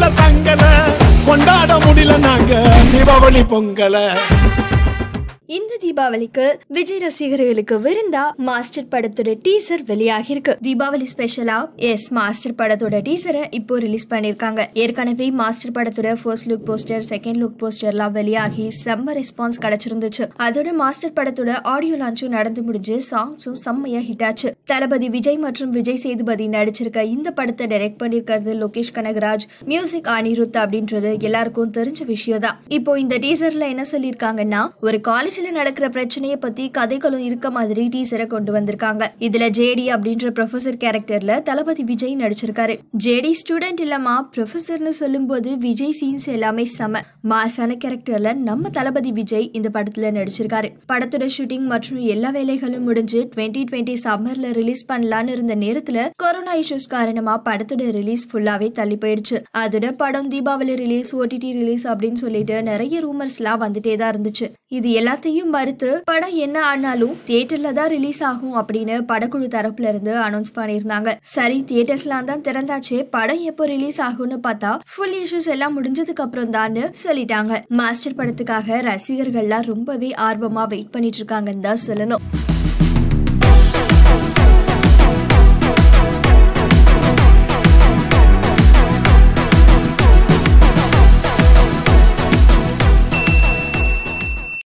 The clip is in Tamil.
தங்கல கொண்டாட முடியல நாங்க தீபாவளி பொங்கலை இந்த தீபாவளிக்கு விஜய் ரசிகர்களுக்கு விருந்தா மாஸ்டர் படத்தோட டீசர் வெளியாகிருக்கு தீபாவளி ஸ்பெஷலா எஸ் மாஸ்டர் படத்தோட டீசரை இப்போ ரிலீஸ் பண்ணிருக்காங்க ஏற்கனவே மாஸ்டர் படத்தோட first look poster second look போஸ்டர்லாம் வெளியாகி செம்ம ரெஸ்பான்ஸ் கிடைச்சிருந்துச்சு அதோட மாஸ்டர் படத்தோட ஆடியோ லான்ச்சும் நடந்து முடிஞ்சு சாங்ஸும் செம்மையா ஹிட் ஆச்சு தளபதி விஜய் மற்றும் விஜய் சேதுபதி நடிச்சிருக்க இந்த படத்தை டைரக்ட் பண்ணிருக்கிறது லோகேஷ் கனகராஜ் மியூசிக் அனிருத் அப்படின்றது எல்லாருக்கும் தெரிஞ்ச விஷயம் தான் இப்போ இந்த டீசர்ல என்ன சொல்லியிருக்காங்கன்னா ஒரு காலேஜ்ல நடக்கிற பிரச்சனைய பத்தி கதைகளும் இருக்க மாதிரி டீசரை கொண்டு வந்திருக்காங்க இதுல ஜேடி அப்படின்ற ப்ரொஃபசர் கேரக்டர்ல தளபதி விஜய் நடிச்சிருக்காரு ஜேடி ஸ்டூடெண்ட் இல்லமா ப்ரொஃபசர்னு சொல்லும்போது விஜய் சீன்ஸ் எல்லாமே செம மாசான கேரக்டர்ல நம்ம தளபதி விஜய் இந்த படத்துல நடிச்சிருக்காரு படத்தோட ஷூட்டிங் மற்றும் எல்லா வேலைகளும் முடிஞ்சு டுவெண்ட்டி டுவெண்ட்டி சம்மர்ல ரிலீஸ் பண்ணலான்னு இருந்த நேரத்துல கொரோனா இஷ்யூஸ் காரணமா படத்தோட ரிலீஸ் ஃபுல்லாவே தள்ளி போயிடுச்சு அதோட படம் தீபாவளி ரிலீஸ் ஓடிடி ரிலீஸ் அப்படின்னு சொல்லிட்டு நிறைய ரூமர்ஸ் எல்லாம் வந்துட்டே தான் இருந்துச்சு இது எல்லாத்தையும் மறுத்து படம் என்ன ஆனாலும் தியேட்டர்ல தான் ரிலீஸ் ஆகும் அப்படின்னு படக்குழு தரப்புல இருந்து அனௌன்ஸ் பண்ணியிருந்தாங்க சரி தியேட்டர்ஸ்லாம் தான் திறந்தாச்சே படம் எப்போ ரிலீஸ் ஆகும்னு பார்த்தா ஃபுல் இஷ்யூஸ் எல்லாம் முடிஞ்சதுக்கு அப்புறம் தான் சொல்லிட்டாங்க மாஸ்டர் படத்துக்காக ரசிகர்கள்லாம் ரொம்பவே ஆர்வமா வெயிட் பண்ணிட்டு இருக்காங்கன்னு தான் சொல்லணும்